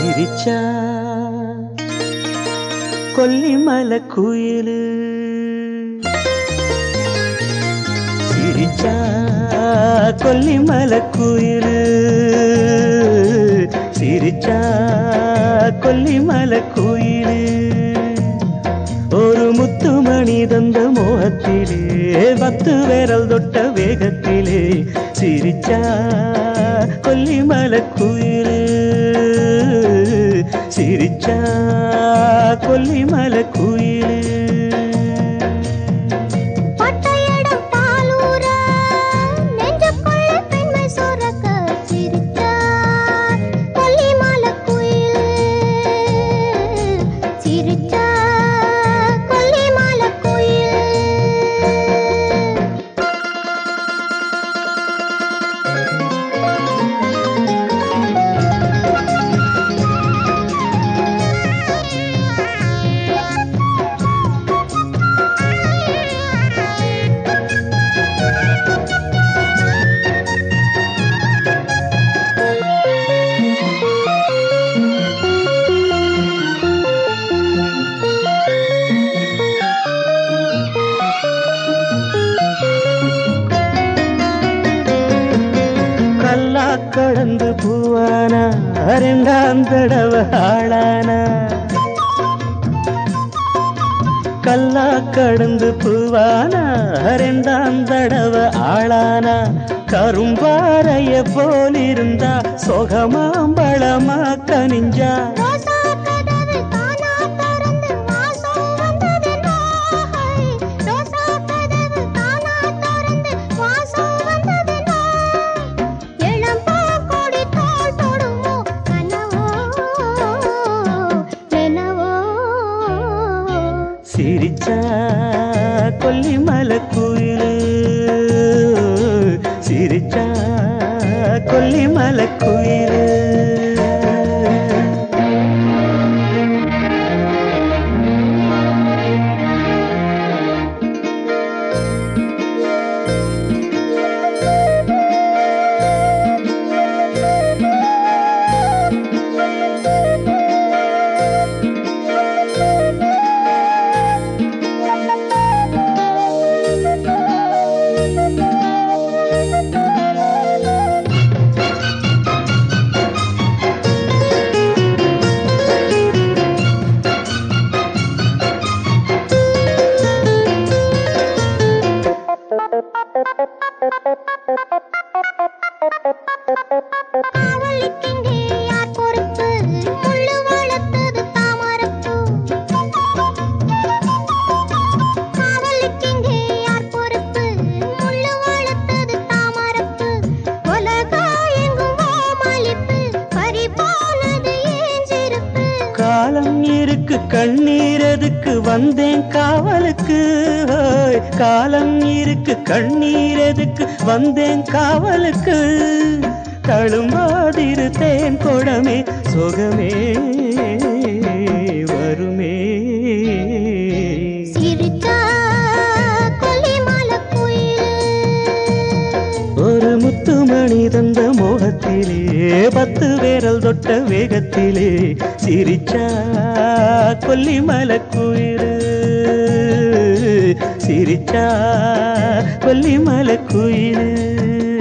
சிரிச்சா கொல்லிமலை குயிலு சிரிச்சா கொல்லிமலை குயிலு சிரிச்சா கொல்லிமலை குயிலு ஒரு முத்துமணி தந்த மோகத்திலே பத்து விரல் தொட்ட வேகத்திலே சிரிச்சா கொல்லிமலை குயிலு சிரிச்சா கொல்லிமலை குயிலு பட்டையடம் பாலூர நெஞ்சுக்குள்ள பெண்மை சுரக்க சிரித்தார் கொல்லிமலை குயில் சிரித்தார் கொல்லிமலை குயில் கல்லா கடந்து பூவானா ரெண்டாம் தடவை ஆளானா கல்லா கடந்து பூவானா ரெண்டாம் தடவை ஆளானா கரும்பாறைய போலிருந்தா சொகமாம்பழமா கனிஞ்சா ரோசா கதவு தானா திறந்து வாசம் வந்ததென்னா ரோசா கதவு தானா திறந்து வாசம் வந்ததென்னா இளம்பூ கொடி தோள் தொடுமோ கனவோ நினவோ சிரிச்சா கொல்லிமலை குயிலு சிரிச்சா கொல்லிமலை குயிலு காவலுக்கெங்கே யார் பொறுப்பு முள்ளு வளர்த்தது தாமரப்பூ காவலுக்கெங்கே யார் பொறுப்பு முள்ளு வளர்த்தது தாமரப்பூ உலகா எங்கும் ஓமளிப்பு பறிபோனது ஏன் சிரிப்பு காலம் இருக்கு கண்ணீர் எதுக்கு வந்தேன் காவலுக்கு ஹோய். காலம் இருக்கு கண்ணீர் எதுக்கு வந்தேன் காவலுக்கு தழும்பாதிரு தேன் குடமே சுகமே வருமே சிரிச்சா கொல்லிமலை குயில் ஒரு முத்துமணி தந்த மோகத்திலே பத்து வேரல் தொட்ட வேகத்திலே சிரிச்சா கொல்லிமலை குயிலு சிரிச்சா கொல்லிமலை குயிலு